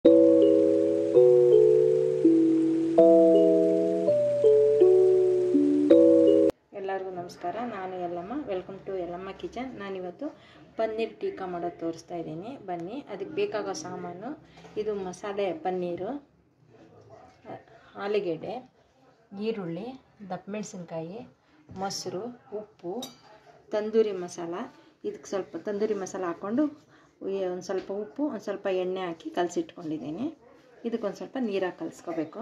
ಎಲ್ಲರಿಗೂ ನಮಸ್ಕಾರ ನಾನು Yallamma welcome to Yallamma kitchen ನಾನಿವತ್ತು ಪನ್ನೀರ್ ಟೀಕಾ ಮಾಡೋದು ತೋರಿಸ್ತಾ ಇದ್ದೀನಿ ಬನ್ನಿ ಅದಕ್ಕೆ ಬೇಕಾಗೋ ಸಾಮಾನು ಇದು ಮಸಾಲೆ ಪನ್ನೀರು ಅ- ಆಲೂಗೆಡ್ಡೆ ಈರುಳ್ಳಿ ದಪ್ಪ ಮೆಣಸಿನ್ಕಾಯಿ ಮೊಸರು ಉಪ್ಪು ತಂದೂರಿ ಮಸಾಲ ಇದಕ್ಕೆ ಸ್ವಲ್ಪ ತಂದೂರಿ ಮಸಾಲ ಹಾಕ್ಕೊಂಡು ಒಂದು ಸ್ವಲ್ಪ ಉಪ್ಪು ಒಂದು ಸ್ವಲ್ಪ ಎಣ್ಣೆ ಹಾಕಿ ಕಲಸಿಟ್ಕೊಂಡಿದ್ದೀನಿ ಇದಕ್ಕೊಂದು ಸ್ವಲ್ಪ ನೀರಾಗಿ ಕಲಿಸ್ಕೋಬೇಕು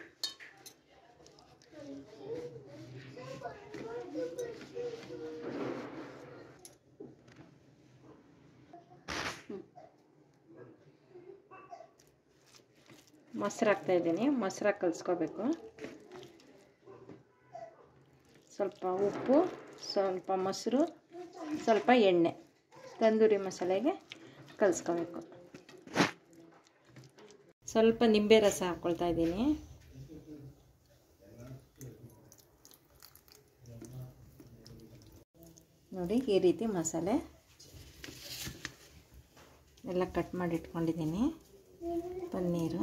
ಮೊಸರು ಹಾಕ್ತಾ ಇದ್ದೀನಿ ಮೊಸರಾಗಿ ಕಲಿಸ್ಕೋಬೇಕು ಸ್ವಲ್ಪ ಉಪ್ಪು ಸ್ವಲ್ಪ ಮೊಸರು ಸ್ವಲ್ಪ ಎಣ್ಣೆ ತಂದೂರಿ ಮಸಾಲೆಗೆ ಕಲಿಸ್ಕೋಬೇಕು ಸ್ವಲ್ಪ ನಿಂಬೆ ರಸ ಹಾಕ್ಕೊಳ್ತಾ ಇದ್ದೀನಿ ನೋಡಿ ಈ ರೀತಿ ಮಸಾಲೆ ಎಲ್ಲ ಕಟ್ ಮಾಡಿ ಇಟ್ಕೊಂಡಿದ್ದೀನಿ ಪನ್ನೀರು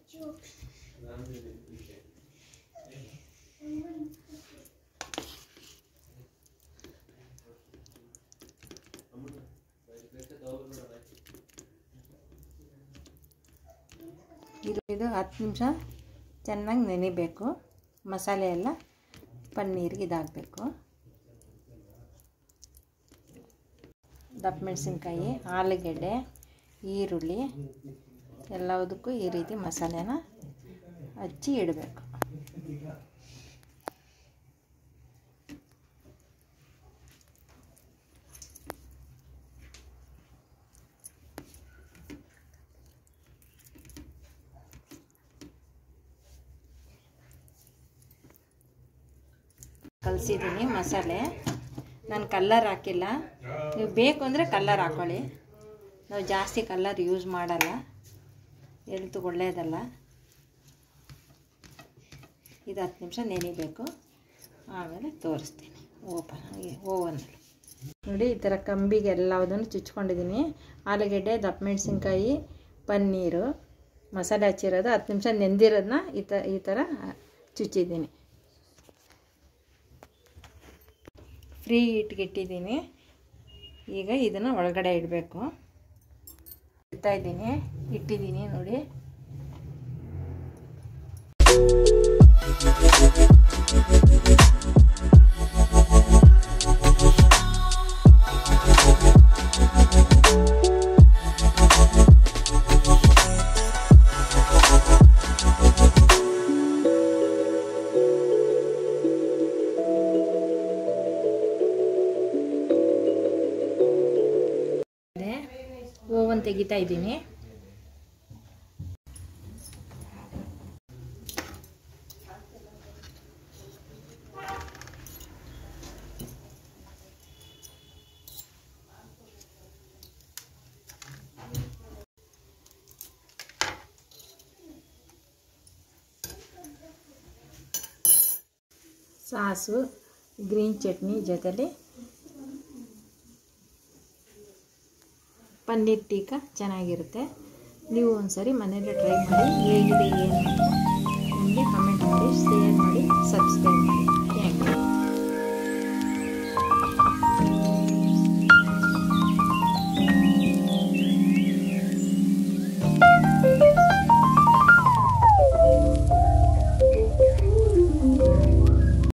ಇದು ಇದು ಹತ್ತು ನಿಮಿಷ ಚೆನ್ನಾಗಿ ನೆನಿಬೇಕು ಮಸಾಲೆ ಎಲ್ಲ ಪನ್ನೀರಿಗೆ ಇದಾಗಬೇಕು ದಪ್ಪ ಮೆಣಸಿನ್ಕಾಯಿ ಆಲೂಗೆಡ್ಡೆ ಈರುಳ್ಳಿ ಎಲ್ಲದಕ್ಕೂ ಈ ರೀತಿ ಮಸಾಲೆನ ಹಚ್ಚಿ ಇಡಬೇಕು ಕಲಸಿದ್ದೀನಿ ಮಸಾಲೆ ನಾನು ಕಲ್ಲರ್ ಹಾಕಿಲ್ಲ ನೀವು ಬೇಕು ಅಂದರೆ ಕಲ್ಲರ್ ಹಾಕ್ಕೊಳ್ಳಿ ನಾವು ಜಾಸ್ತಿ ಕಲ್ಲರ್ ಯೂಸ್ ಮಾಡಲ್ಲ ಎಲ್ತು ಒಳ್ಳೆಯದಲ್ಲ ಇದು ಹತ್ತು ನಿಮಿಷ ನೆನಿಬೇಕು ಆಮೇಲೆ ತೋರಿಸ್ತೀನಿ ಓಪನ್ ಓವನಲ್ಲಿ ನೋಡಿ ಈ ಥರ ಕಂಬಿಗೆ ಎಲ್ಲದನ್ನು ಚುಚ್ಕೊಂಡಿದ್ದೀನಿ ಆಲೂಗೆಡ್ಡೆ ದಪ್ಪ ಮೆಣಸಿನ್ಕಾಯಿ ಪನ್ನೀರು ಮಸಾಲೆ ಹಚ್ಚಿರೋದು ಹತ್ತು ನಿಮಿಷ ನೆಂದಿರೋದನ್ನ ಈ ತ ಈ ಥರ ಚುಚ್ಚಿದ್ದೀನಿ ಫ್ರೀ ಇಟ್ಗಿಟ್ಟಿದ್ದೀನಿ ಈಗ ಇದನ್ನು ಒಳಗಡೆ ಇಡಬೇಕು ಇಡ್ತಾ ಇದ್ದೀನಿ ಇಟ್ಟಿದ್ದೀನಿ ನೋಡಿ ಓವನ್ ತೆಗಿತಾ ಇದ್ದೀನಿ ಸಾಸು ಗ್ರೀನ್ ಚಟ್ನಿ ಜೊತೆಲಿ ಪನ್ನೀರ್ ಟೀಕಾ ಚೆನ್ನಾಗಿರುತ್ತೆ ನೀವು ಒಂದ್ಸರಿ ಮನೇಲಿ ಟ್ರೈ ಮಾಡಿ ಹೇಗಿದೆ ಏನು ಅಂತ ನನಗೆ ಕಮೆಂಟ್ ಮಾಡಿ ಶೇರ್ ಮಾಡಿ ಸಬ್ಸ್ಕ್ರೈಬ್ ಮಾಡಿ